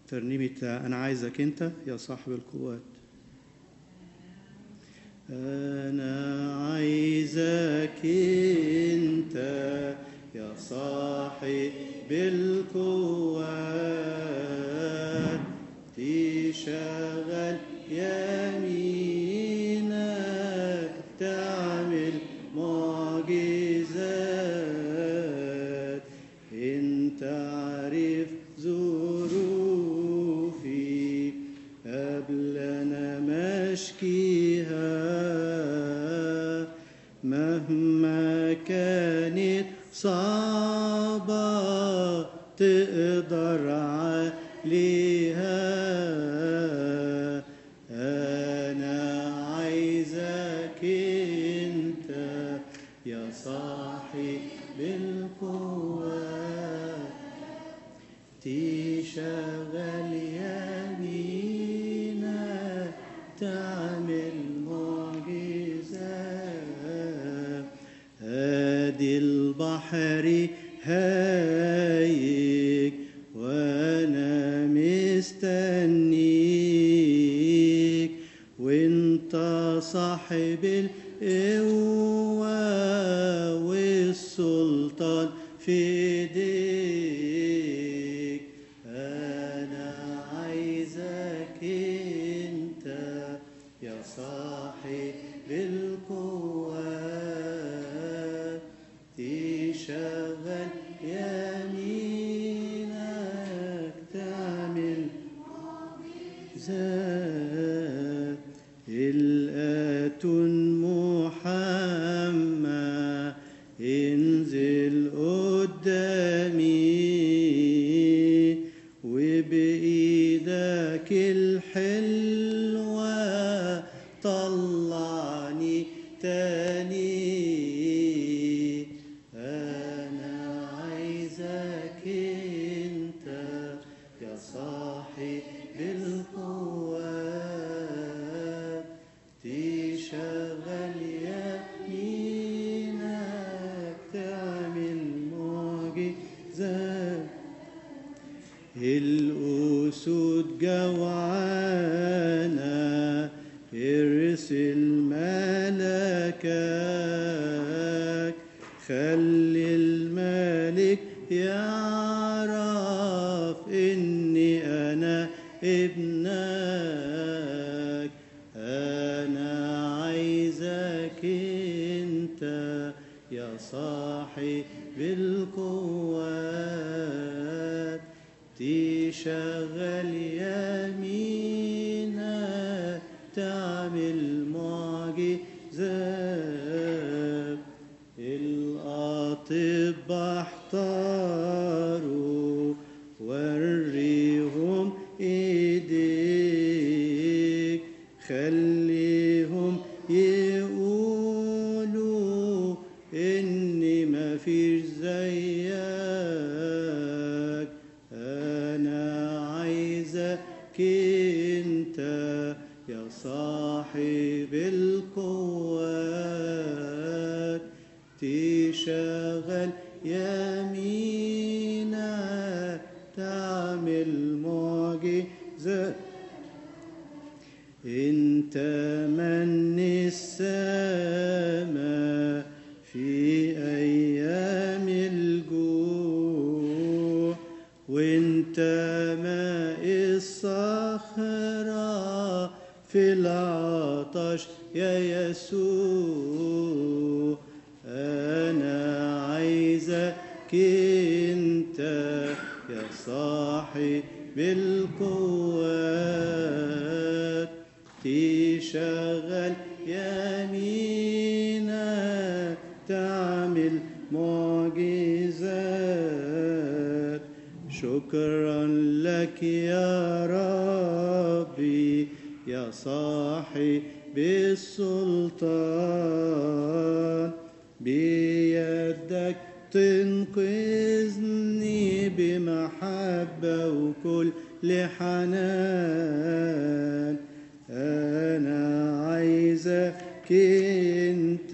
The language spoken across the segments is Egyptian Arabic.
ترنيمة أنا عايزك أنت يا صاحب القوات أنا عايزك أنت يا صاحب القوات تشغل يمينك تعمل معجزات انت عارف ظروفي قبل انا مشكيها مهما كانت صعبة تقدر عليها أنا عايزك أنت يا صاحب القوة تشغل يمينك تعمل معجزات هادي البحر هايج وانا مستنيك وانت صاحب القوة والسلطان في ايديك انا عايزك انت يا صاحب القوة تشغل يمينك تعمل ذات الآتون محمد انزل قدامي وبإيدك الحلوة طلعني تاني أنا عايزك أنت يا صاحب القوات تشغل يمينك تعمل معجزات الأسود جوعانة ارسل ملكك خلي الملك يعرف إني أنا ابنك أنا عايزك أنت يا صاحب القوات تشغل يمينك تعمل معجزات الأطباء احتاروا وريهم ايديك خليهم يقولوا اني ما فيش زيك انا عايزك انت يا صاحب القوات تشغل يمينك تعمل معجزات انت من السماء في ايام الجوع وانت ماء الصخرة في العطش يا يسوع انا عايزك انت يا صاحب القوات تشغل يمينك تعمل معجزات شكرا لك يا ربي يا صاحب السلطان بيدك تنقذني بمحبة وكل حنان أنا عايزك أنت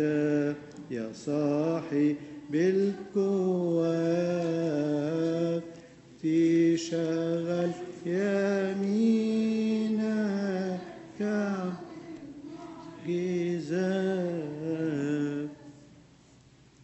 يا صاحب القوات تشغل يمين